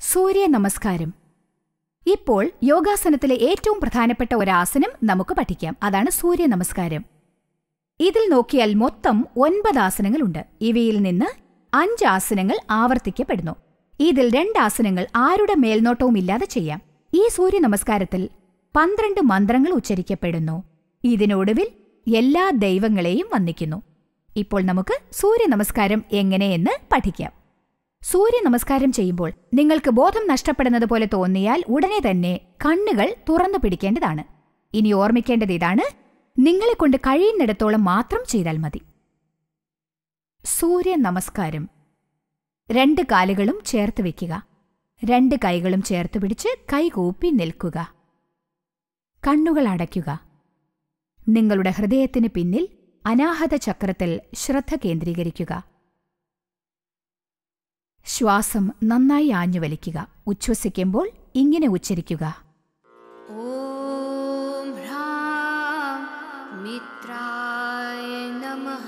സൂര്യ നമസ്കാരം ഇപ്പോൾ യോഗാസനത്തിലെ ഏറ്റവും പ്രധാനപ്പെട്ട ഒരാസനം നമുക്ക് പഠിക്കാം അതാണ് സൂര്യ നമസ്കാരം ഇതിൽ നോക്കിയാൽ മൊത്തം ഒൻപത് ആസനങ്ങളുണ്ട് ഇവയിൽ നിന്ന് അഞ്ച് ആസനങ്ങൾ ആവർത്തിക്കപ്പെടുന്നു ഇതിൽ രണ്ട് ആസനങ്ങൾ ആരുടെ മേൽനോട്ടവുമില്ലാതെ ചെയ്യാം ഈ സൂര്യ നമസ്കാരത്തിൽ പന്ത്രണ്ട് മന്ത്രങ്ങൾ ഉച്ചരിക്കപ്പെടുന്നു ഇതിനൊടുവിൽ എല്ലാ ദൈവങ്ങളെയും വന്ദിക്കുന്നു ഇപ്പോൾ നമുക്ക് സൂര്യ നമസ്കാരം എങ്ങനെയെന്ന് പഠിക്കാം സൂര്യ നമസ്കാരം ചെയ്യുമ്പോൾ നിങ്ങൾക്ക് ബോധം നഷ്ടപ്പെടുന്നത് പോലെ തോന്നിയാൽ ഉടനെ തന്നെ കണ്ണുകൾ തുറന്നു പിടിക്കേണ്ടതാണ് ഇനി ഓർമ്മിക്കേണ്ടത് ഇതാണ് നിങ്ങളെ കൊണ്ട് കഴിയുന്നിടത്തോളം മാത്രം ചെയ്താൽ മതി സൂര്യ നമസ്കാരം രണ്ട് കാലുകളും ചേർത്ത് വെക്കുക രണ്ട് കൈകളും ചേർത്ത് പിടിച്ച് കൈകൂപ്പി നിൽക്കുക കണ്ണുകൾ അടയ്ക്കുക നിങ്ങളുടെ ഹൃദയത്തിന് പിന്നിൽ അനാഹത ചക്രത്തിൽ ശ്രദ്ധ കേന്ദ്രീകരിക്കുക ശ്വാസം നന്നായി ആഞ്ഞു വലിക്കുക ഉച്ഛ്വസിക്കുമ്പോൾ ഇങ്ങനെ ഉച്ചരിക്കുക ॐ ह्रां मित्राय नमः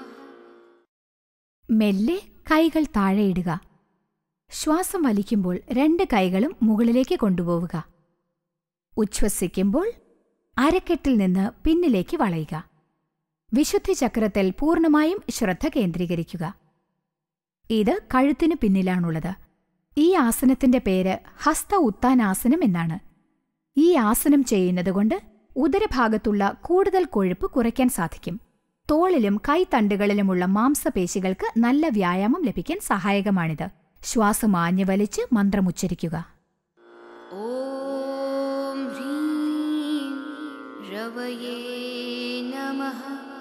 മെല്ലെ കൈകൾ താഴെയിടുക ശ്വാസം വലിക്കുമ്പോൾ രണ്ട് കൈകളും മുകളിലേക്ക് കൊണ്ടുപോവുക ഉച്ഛ്വസിക്കുമ്പോൾ അരക്കെട്ടിൽ നിന്ന് പിന്നിലേക്ക് വളയുക വിശുദ്ധി ചക്രത്തിൽ പൂർണ്ണമായും ശ്രദ്ധ കേന്ദ്രീകരിക്കുക ഇത് കഴുത്തിനു പിന്നിലാണുള്ളത് ഈ ആസനത്തിന്റെ പേര് ഹസ്ത ഉത്താനാസനം എന്നാണ് ഈ ആസനം ചെയ്യുന്നതുകൊണ്ട് ഉദരഭാഗത്തുള്ള കൂടുതൽ കൊഴുപ്പ് കുറയ്ക്കാൻ സാധിക്കും തോളിലും കൈത്തണ്ടുകളിലുമുള്ള മാംസപേശികൾക്ക് നല്ല വ്യായാമം ലഭിക്കാൻ സഹായകമാണിത് ശ്വാസം ആഞ്ഞു വലിച്ച് മന്ത്രമുച്ചരിക്കുക ॐ ह्रीं रवये नमः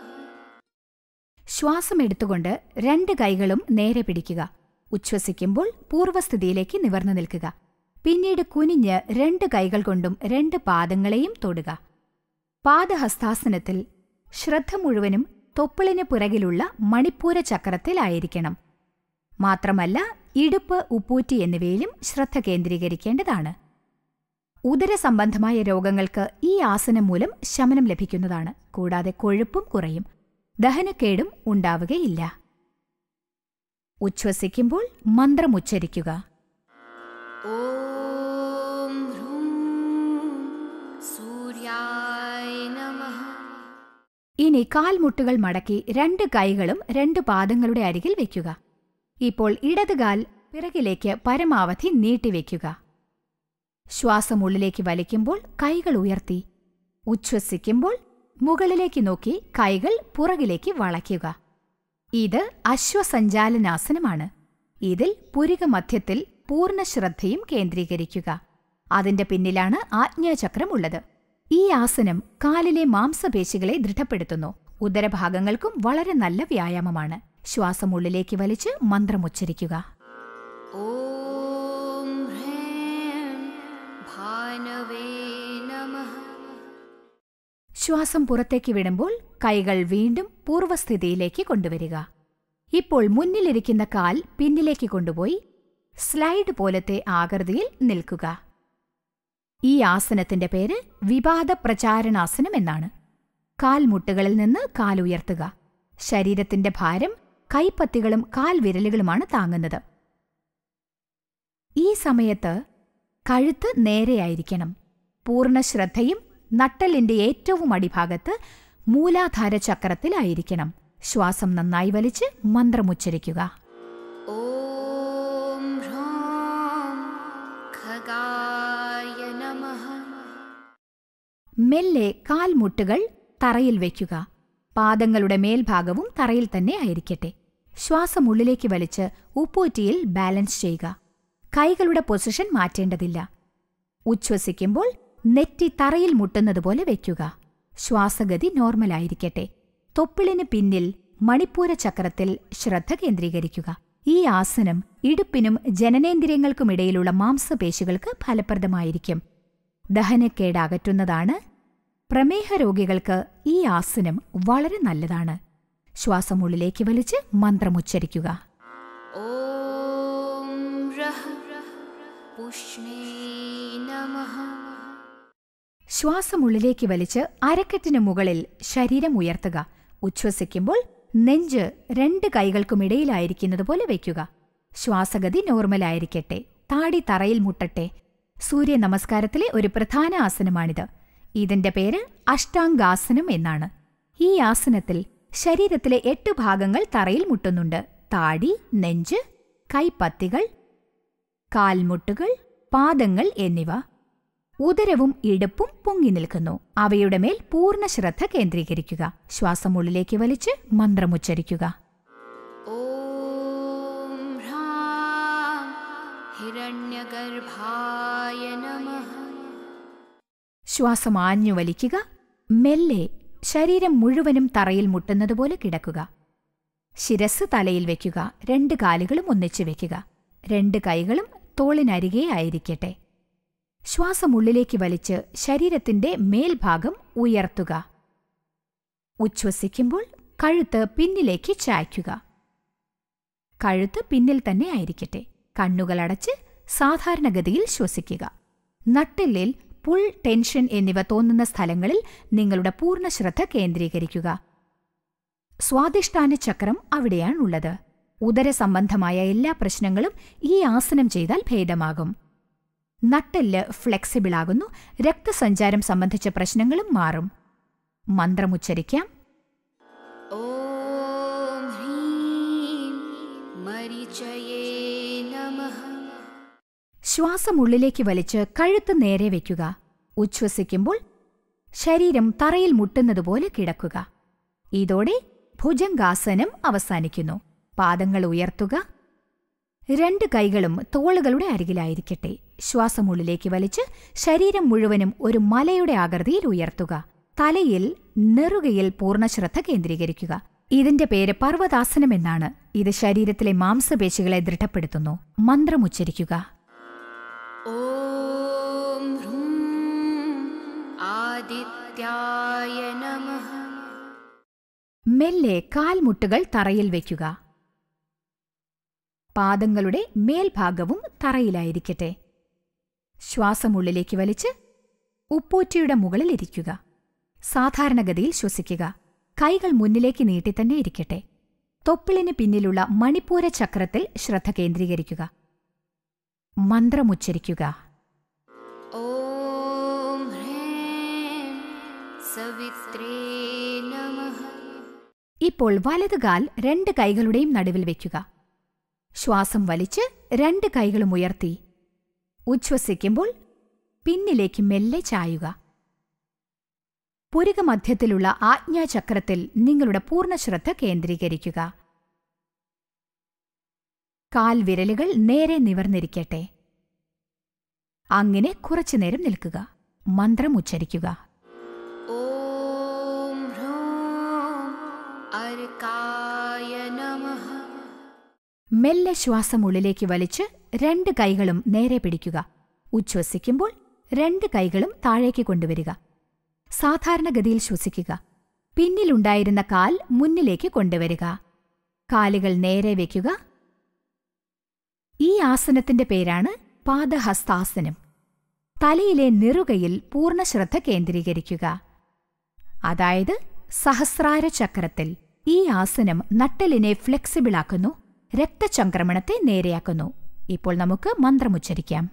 ശ്വാസം എടുത്തുകൊണ്ട് രണ്ട് കൈകളും നേരെ പിടിക്കുക ഉച്ഛ്വസിക്കുമ്പോൾ പൂർവ്വസ്ഥിതിയിലേക്ക് നിവർന്നു നിൽക്കുക പിന്നീട് കുനിഞ്ഞ് രണ്ട് കൈകൾ കൊണ്ടും രണ്ട് പാദങ്ങളെയും തൊടുക പാദഹസ്താസനത്തിൽ ശ്രദ്ധ മുഴുവനും തൊപ്പിളിന് പുറകിലുള്ള മണിപ്പൂര ചക്രത്തിലായിരിക്കണം മാത്രമല്ല ഇടുപ്പ് ഉപ്പൂറ്റി എന്നിവയിലും ശ്രദ്ധ കേന്ദ്രീകരിക്കേണ്ടതാണ് ഉദരസംബന്ധമായ രോഗങ്ങൾക്ക് ഈ ആസനം മൂലം ശമനം ലഭിക്കുന്നതാണ് കൂടാതെ കൊഴുപ്പും കുറയും ദഹനക്കേടും ഉണ്ടാവുകയില്ല ഉച്ഛ്വസിക്കുമ്പോൾ മന്ത്രമുച്ചരിക്കുക ॐ ह्रूं सूर्याय नमः ഇനി കാൽമുട്ടുകൾ മടക്കി രണ്ട് കൈകളും രണ്ട് പാദങ്ങളുടെ അരികിൽ വെക്കുക ഇപ്പോൾ ഇടതുകാൽ പിറകിലേക്ക് പരമാവധി നീട്ടിവെക്കുക ശ്വാസം ഉള്ളിലേക്ക് വലിക്കുമ്പോൾ കൈകൾ ഉയർത്തി ഉച്ഛ്വസിക്കുമ്പോൾ മുകളിലേക്ക് നോക്കി കൈകൾ പുറകിലേക്ക് വളയ്ക്കുക ഇത് അശ്വസഞ്ചാലനാസനമാണ് ഇതിൽ പുരികമധ്യത്തിൽ പൂർണ്ണ ശ്രദ്ധയും കേന്ദ്രീകരിക്കുക അതിന്റെ പിന്നിലാണ് ആജ്ഞാചക്രം ഉള്ളത് ഈ ആസനം കാലിലെ മാംസപേശികളെ ദൃഢപ്പെടുത്തുന്നു ഉദരഭാഗങ്ങൾക്കും വളരെ നല്ല വ്യായാമമാണ് ശ്വാസം ഉള്ളിലേക്ക് വലിച്ച് മന്ത്രമുച്ചരിക്കുക ॐ ह्रीं भानवे नमः ശ്വാസം പുറത്തേക്ക് വിടുമ്പോൾ കൈകൾ വീണ്ടും പൂർവ്വസ്ഥിതിയിലേക്ക് കൊണ്ടുവരിക ഇപ്പോൾ മുന്നിലിരിക്കുന്ന കാൽ പിന്നിലേക്ക് കൊണ്ടുപോയി സ്ലൈഡ് പോലത്തെ ആകൃതിയിൽ നിൽക്കുക ഈ ആസനത്തിന്റെ പേര് വിവാദ പ്രചാരണാസനം എന്നാണ് കാൽമുട്ടുകളിൽ നിന്ന് കാലുയർത്തുക ശരീരത്തിന്റെ ഭാരം കൈപ്പത്തികളും കാൽവിരലുകളുമാണ് താങ്ങുന്നത് ഈ സമയത്ത് കഴുത്ത് നേരെയായിരിക്കണം പൂർണ്ണ ശ്രദ്ധയും നട്ടലിന്റെ ഏറ്റവും അടിഭാഗത്ത് മൂലാധാര ചക്രത്തിലായിരിക്കണം ശ്വാസം നന്നായി വലിച്ച് മന്ത്രമുച്ചരിക്കുക ॐ ह्रां खगाय नमः മെല്ലെ കാൽമുട്ടുകൾ തറയിൽ വയ്ക്കുക പാദങ്ങളുടെ മേൽഭാഗവും തറയിൽ തന്നെ ആയിരിക്കട്ടെ ശ്വാസം ഉള്ളിലേക്ക് വലിച്ച് ഉപ്പൂറ്റിയിൽ ബാലൻസ് ചെയ്യുക കൈകളുടെ പൊസിഷൻ മാറ്റേണ്ടതില്ല ഉച്ഛ്വസിക്കുമ്പോൾ നെറ്റി തറയിൽ മുട്ടുന്നതുപോലെ വയ്ക്കുക ശ്വാസഗതി നോർമലായിരിക്കട്ടെ തൊപ്പിളിന് പിന്നിൽ മണിപ്പൂര ചക്രത്തിൽ ശ്രദ്ധ കേന്ദ്രീകരിക്കുക ഈ ആസനം ഇടുപ്പിനും ജനനേന്ദ്രിയങ്ങൾക്കുമിടയിലുള്ള മാംസപേശികൾക്ക് ഫലപ്രദമായിരിക്കും ദഹനക്കേട് അകറ്റുന്നതാണ് പ്രമേഹ രോഗികൾക്ക് ഈ ആസനം വളരെ നല്ലതാണ് ശ്വാസം ഉള്ളിലേക്ക് വലിച്ച് മന്ത്രമുച്ചരിക്കുക ॐ रः पुष्णे नमः ശ്വാസം ഉള്ളിലേക്ക് വലിച്ച് അരക്കെട്ടിന് മുകളിൽ ശരീരം ഉയർത്തുക ഉച്ഛ്വസിക്കുമ്പോൾ നെഞ്ച് രണ്ട് കൈകൾക്കുമിടയിലായിരിക്കുന്നത് പോലെ വയ്ക്കുക ശ്വാസഗതി നോർമലായിരിക്കട്ടെ താടി തറയിൽ മുട്ടട്ടെ സൂര്യ നമസ്കാരത്തിലെ ഒരു പ്രധാന ആസനമാണിത് ഇതിന്റെ പേര് അഷ്ടാംഗാസനം എന്നാണ് ഈ ആസനത്തിൽ ശരീരത്തിലെ എട്ട് ഭാഗങ്ങൾ തറയിൽ മുട്ടുന്നുണ്ട് താടി നെഞ്ച് കൈപ്പത്തികൾ കാൽമുട്ടുകൾ പാദങ്ങൾ എന്നിവ ഉദരവും ഇടുപ്പും പൊങ്ങി നിൽക്കുന്നു അവയുടെ മേൽ പൂർണ്ണ ശ്രദ്ധ കേന്ദ്രീകരിക്കുക ശ്വാസം ഉള്ളിലേക്ക് വലിച്ച് മന്ത്രമുച്ചരിക്കുക ॐ ह्रां हिरण्यगर्भाय नमः ശ്വാസം ആഞ്ഞു വലിക്കുക മെല്ലെ ശരീരം മുഴുവനും തറയിൽ മുട്ടുന്നതുപോലെ കിടക്കുക ശിരസ് തലയിൽ വെക്കുക രണ്ട് കാലുകളും ഒന്നിച്ചു വെക്കുക രണ്ട് കൈകളും തോളിനരികെ ആയിരിക്കട്ടെ ശ്വാസം ഉള്ളിലേക്ക് വലിച്ച് ശരീരത്തിന്റെ മേൽഭാഗം ഉയർത്തുക ഉച്ഛ്വസിക്കുമ്പോൾ കഴുത്ത് പിന്നിലേക്ക് ചായ്ക്കുക കഴുത്ത് പിന്നിൽ തന്നെ ആയിരിക്കട്ടെ കണ്ണുകൾ അടച്ച് സാധാരണഗതിയിൽ ശ്വസിക്കുക നട്ടെല്ലിൽ പുൾ ടെൻഷൻ എന്നിവ തോന്നുന്ന സ്ഥലങ്ങളിൽ നിങ്ങളുടെ പൂർണ്ണ ശ്രദ്ധ കേന്ദ്രീകരിക്കുക സ്വാദിഷ്ടാന ചക്രം അവിടെയാണുള്ളത് ഉദര സംബന്ധമായ എല്ലാ പ്രശ്നങ്ങളും ഈ ആസനം ചെയ്താൽ ഭേദമാകും നട്ടെല്ല് ഫ്ലെക്സിബിളാകുന്നു രക്തസഞ്ചാരം സംബന്ധിച്ച പ്രശ്നങ്ങളും മാറും മന്ത്രമുച്ചരിക്കാം ॐ ह्रीं मरीचये नमः ശ്വാസം ഉള്ളിലേക്ക് വലിച്ച് കഴുത്ത് നേരെ വയ്ക്കുക ഉച്ഛ്വസിക്കുമ്പോൾ ശരീരം തറയിൽ മുട്ടുന്നതുപോലെ കിടക്കുക ഇതോടെ ഭുജംഗാസനം അവസാനിക്കുന്നു പാദങ്ങൾ ഉയർത്തുക രണ്ട് കൈകളും തോളുകളുടെ അരികിലായിരിക്കട്ടെ ശ്വാസം ഉള്ളിലേക്ക് വലിച്ച് ശരീരം മുഴുവനും ഒരു മലയുടെ ആകൃതിയിൽ ഉയർത്തുക തലയിൽ നെറുകയിൽ പൂർണ്ണ ശ്രദ്ധ കേന്ദ്രീകരിക്കുക ഇതിന്റെ പേര് പർവ്വതാസനം എന്നാണ് ഇത് ശരീരത്തിലെ മാംസപേശികളെ ദൃഢപ്പെടുത്തുന്നു മന്ത്രമുച്ചരിക്കുക ॐ ह्रूं आदित्याय नमः മെല്ലെ കാൽമുട്ടുകൾ തറയിൽ വയ്ക്കുക പാദങ്ങളുടെ മേൽഭാഗവും തറയിലായിരിക്കട്ടെ ശ്വാസം ഉള്ളിലേക്ക് വലിച്ച് ഉപ്പൂറ്റിയുടെ മുകളിൽ ഇരിക്കുക സാധാരണഗതിയിൽ ശ്വസിക്കുക കൈകൾ മുന്നിലേക്ക് നീട്ടി തന്നെ ഇരിക്കട്ടെ തൊപ്പിളിന് പിന്നിലുള്ള മണിപ്പൂര ചക്രത്തിൽ ശ്രദ്ധ കേന്ദ്രീകരിക്കുക മന്ത്രമുച്ചരിക്കുക ॐ ह्रीं सवित्रे नमः ഇപ്പോൾ വലതുകാൽ രണ്ട് കൈകളുടെയും നടുവിൽ വയ്ക്കുക ശ്വാസം വലിച്ച് രണ്ട് കൈകളും ഉയർത്തി ഉച്ഛ്വസിക്കുമ്പോൾ പിന്നിലേക്ക് മെല്ലെ ചായുക പുരുകമധ്യത്തിലുള്ള ആജ്ഞാചക്രത്തിൽ നിങ്ങളുടെ പൂർണ്ണ ശ്രദ്ധ കേന്ദ്രീകരിക്കുക കാൽവിരലുകൾ നേരെ നിവർന്നിരിക്കട്ടെ അങ്ങനെ കുറച്ചുനേരം നിൽക്കുക മന്ത്രം ഉച്ചരിക്കുക ॐ ह्रूं अर्काय नमः മെല്ലെ ശ്വാസം ഉള്ളിലേക്ക് വലിച്ച് രണ്ട് കൈകളും നേരെ പിടിക്കുക ഉച്ഛ്വസിക്കുമ്പോൾ രണ്ട് കൈകളും താഴേക്ക് കൊണ്ടുവരിക സാധാരണഗതിയിൽ ശ്വസിക്കുക പിന്നിലുണ്ടായിരുന്ന കാൽ മുന്നിലേക്ക് കൊണ്ടുവരിക കാലുകൾ നേരെ വയ്ക്കുക ഈ ആസനത്തിന്റെ പേരാണ് പാദഹസ്താസനം തലയിലെ നിറുകയിൽ പൂർണ്ണ ശ്രദ്ധ കേന്ദ്രീകരിക്കുക അതായത് സഹസ്രാര ചക്രത്തിൽ ഈ ആസനം നട്ടലിനെ ഫ്ലെക്സിബിളാക്കുന്നു രക്തചംക്രമണത്തെ നേരെയാക്കുന്നു ഇപ്പോൾ നമുക്ക് മന്ത്രമുച്ചരിക്കാം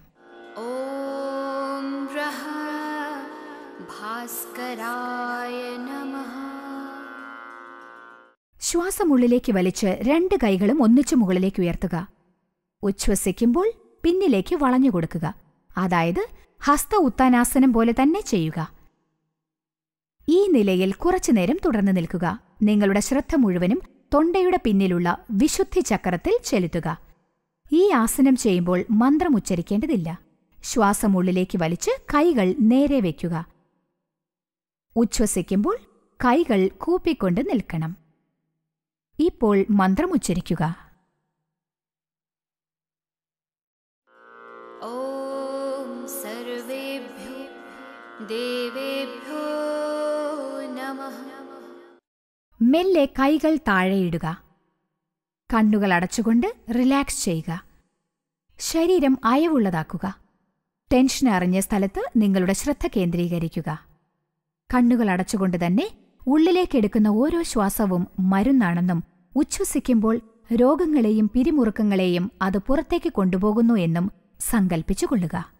ॐ रः भास्कराय नमः ശ്വാസം ഉള്ളിലേക്ക് വലിച്ച് രണ്ട് കൈകളും ഒന്നിച്ചു മുകളിലേക്ക് ഉയർത്തുക ഉച്ഛ്വസിക്കുമ്പോൾ പിന്നിലേക്ക് വളഞ്ഞു കൊടുക്കുക അതായത് ഹസ്ത ഉത്താനാസനം പോലെ തന്നെ ചെയ്യുക ഈ നിലയിൽ കുറച്ചുനേരം തുടർന്നു നിൽക്കുക നിങ്ങളുടെ ശ്രദ്ധ മുഴുവനും തൊണ്ടയുടെ പിന്നിലുള്ള വിശുദ്ധി ചക്രത്തിൽ ചെലുത്തുക ഈ ആസനം ചെയ്യുമ്പോൾ മന്ത്രം ഉച്ചരിക്കേണ്ടതില്ല ശ്വാസം ഉള്ളിലേക്ക് വലിച്ച് കൈകൾ നേരെ വയ്ക്കുക ഉച്ഛ്വസിക്കുമ്പോൾ കൈകൾ കൂപ്പിക്കൊണ്ട് നിൽക്കണം ഇപ്പോൾ മന്ത്രം ഉച്ചരിക്കുക ॐ सर्वेभ्यो देवेभ्यो नमः മെല്ലെ കൈകൾ താഴെയിടുക കണ്ണുകൾ അടച്ചുകൊണ്ട് റിലാക്സ് ചെയ്യുക ശരീരം അയവുള്ളതാക്കുക ടെൻഷൻ അറിഞ്ഞ സ്ഥലത്ത് നിങ്ങളുടെ ശ്രദ്ധ കേന്ദ്രീകരിക്കുക കണ്ണുകൾ അടച്ചുകൊണ്ട് തന്നെ ഉള്ളിലേക്കെടുക്കുന്ന ഓരോ ശ്വാസവും മരുന്നാണെന്നും ഉച്ഛ്വസിക്കുമ്പോൾ രോഗങ്ങളെയും പിരിമുറുക്കങ്ങളെയും അത് പുറത്തേക്ക് കൊണ്ടുപോകുന്നു എന്നും സങ്കൽപ്പിച്ചുകൊള്ളുക